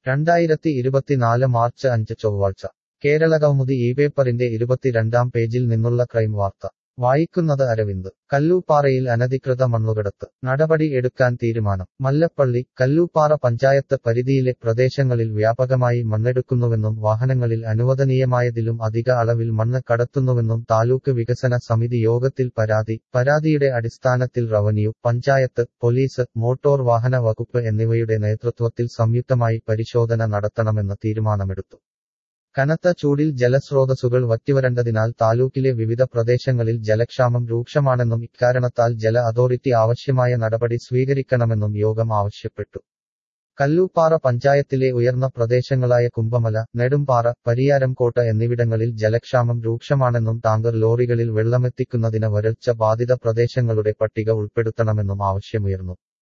രണ്ടായിരത്തി ഇരുപത്തിനാല് മാർച്ച് അഞ്ച് ചൊവ്വാഴ്ച കേരളകൗമുദി ഈ പേപ്പറിന്റെ ഇരുപത്തിരണ്ടാം പേജിൽ നിന്നുള്ള ക്രൈം വാർത്ത വായിക്കുന്നത് അരവിന്ദ് കല്ലൂപ്പാറയിൽ അനധികൃത മണ്ണുകടത്ത് നടപടി എടുക്കാൻ തീരുമാനം മല്ലപ്പള്ളി കല്ലൂപ്പാറ പഞ്ചായത്ത് പരിധിയിലെ പ്രദേശങ്ങളിൽ വ്യാപകമായി മണ്ണെടുക്കുന്നുവെന്നും വാഹനങ്ങളിൽ അനുവദനീയമായതിലും അധിക അളവിൽ മണ്ണ് കടത്തുന്നുവെന്നും താലൂക്ക് വികസന സമിതി യോഗത്തിൽ പരാതി പരാതിയുടെ അടിസ്ഥാനത്തിൽ റവന്യൂ പഞ്ചായത്ത് പോലീസ് മോട്ടോർ വാഹന വകുപ്പ് എന്നിവയുടെ നേതൃത്വത്തിൽ സംയുക്തമായി പരിശോധന നടത്തണമെന്ന് തീരുമാനമെടുത്തു കനത്ത ചൂടിൽ ജലസ്രോതസ്സുകൾ വറ്റിവരണ്ടതിനാൽ താലൂക്കിലെ വിവിധ പ്രദേശങ്ങളിൽ ജലക്ഷാമം രൂക്ഷമാണെന്നും ഇക്കാരണത്താൽ ജല അതോറിറ്റി ആവശ്യമായ നടപടി സ്വീകരിക്കണമെന്നും യോഗം ആവശ്യപ്പെട്ടു കല്ലൂപ്പാറ പഞ്ചായത്തിലെ ഉയർന്ന പ്രദേശങ്ങളായ കുമ്പമല നെടുമ്പാറ പരിയാരംകോട്ട എന്നിവിടങ്ങളിൽ ജലക്ഷാമം രൂക്ഷമാണെന്നും ടാങ്കർ ലോറികളിൽ വെള്ളമെത്തിക്കുന്നതിന് വരൾച്ച ബാധിത പ്രദേശങ്ങളുടെ പട്ടിക ഉൾപ്പെടുത്തണമെന്നും ആവശ്യമുയർന്നു